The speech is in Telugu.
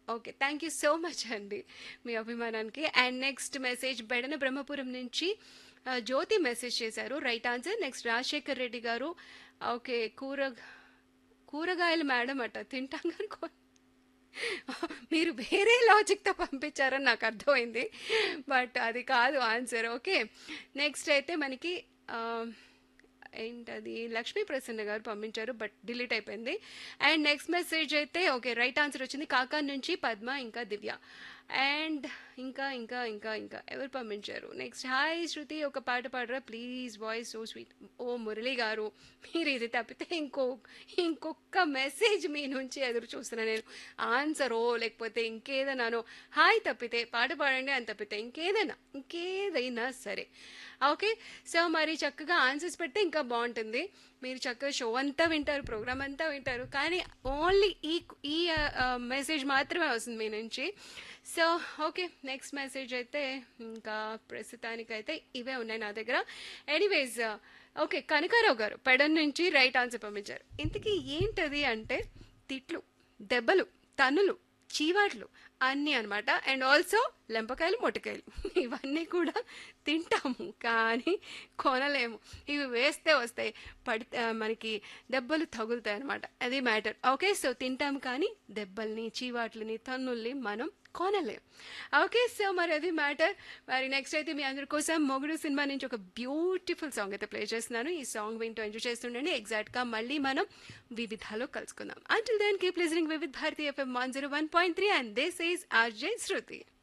okay thank you so much అండి మీ అభిమానానికి and next message Bedana Brahmapuram నుంచి ఆ, జ్యోతి మెసేజ్ చేశారు right answer next Rajasekhar Reddy గారు ఓకే కూర కూరగాయలు మేడం అట తింటాం కానీ కూ- మీరు వేరే లాజిక్తో పంపించారని నాకు అర్థమైంది బట్ అది కాదు ఆన్సర్ ఓకే నెక్స్ట్ అయితే మనకి ఆ, ఏంటది లక్ష్మీ ప్రసన్న గారు పంపించారు బట్ డిలీట్ అయిపోయింది అండ్ నెక్స్ట్ మెసేజ్ అయితే ఓకే రైట్ ఆన్సర్ వచ్చింది కాకా నుంచి పద్మ ఇంకా దివ్య అండ్ ఇంకా ఇంకా ఇంకా ఇంకా ఎవరు పంపించారు నెక్స్ట్ హాయ్ శృతి ఒక పాట పాడరా ప్లీజ్ వాయిస్ సో స్వీట్ ఓ మురళి గారు మీరు ఇది తప్పితే ఇంకో ఇంకొక మెసేజ్ మీ నుంచి ఎదురు చూస్తున్నా నేను ఆన్సర్ ఓ లేకపోతే ఇంకేదైనానో హాయ్ తప్పితే పాట పాడండి అని తప్పితే ఇంకేదైనా ఇంకేదైనా సరే ఓకే సో మరి చక్కగా ఆన్సర్స్ పెడితే ఇంకా బాగుంటుంది మీరు చక్కగా షో అంతా వింటారు ప్రోగ్రామ్ అంతా వింటారు కానీ ఓన్లీ ఈ ఈ మెసేజ్ మాత్రమే వస్తుంది మీ నుంచి సో ఓకే నెక్స్ట్ మెసేజ్ అయితే ఇంకా ప్రస్తుతానికైతే ఇవే ఉన్నాయి నా దగ్గర ఎనీవేస్ ఓకే కనకారావు గారు పెడన్ నుంచి రైట్ ఆన్సర్ పంపించారు ఇంతకీ ఏంటది అంటే తిట్లు దెబ్బలు తన్నులు చీవాట్లు అన్నీ అనమాట అండ్ ఆల్సో లెంపకాయలు మొట్టకాయలు ఇవన్నీ కూడా తింటాము కానీ కొనలేము ఇవి వేస్తే వస్తాయి పడి ఆ, మనకి దెబ్బలు తగులుతాయి అనమాట అది మ్యాటర్ ఓకే సో తింటాం కానీ దెబ్బల్ని చీవాట్లని తన్నుల్ని మనం కొనలేం ఓకే సో మరి అది మ్యాటర్ మరి నెక్స్ట్ అయితే మీ అందరి కోసం మొగుడు సినిమా నుంచి ఒక బ్యూటిఫుల్ సాంగ్ అయితే ప్లే చేస్తున్నాను ఈ సాంగ్ వింటూ ఎంజాయ్ చేస్తుండండి ఎగ్జాక్ట్గా మళ్ళీ మనం వివిధాలో కలుసుకుందాం until then keep listening Vividh Bharati FM one zero one point three and this is RJ Shruti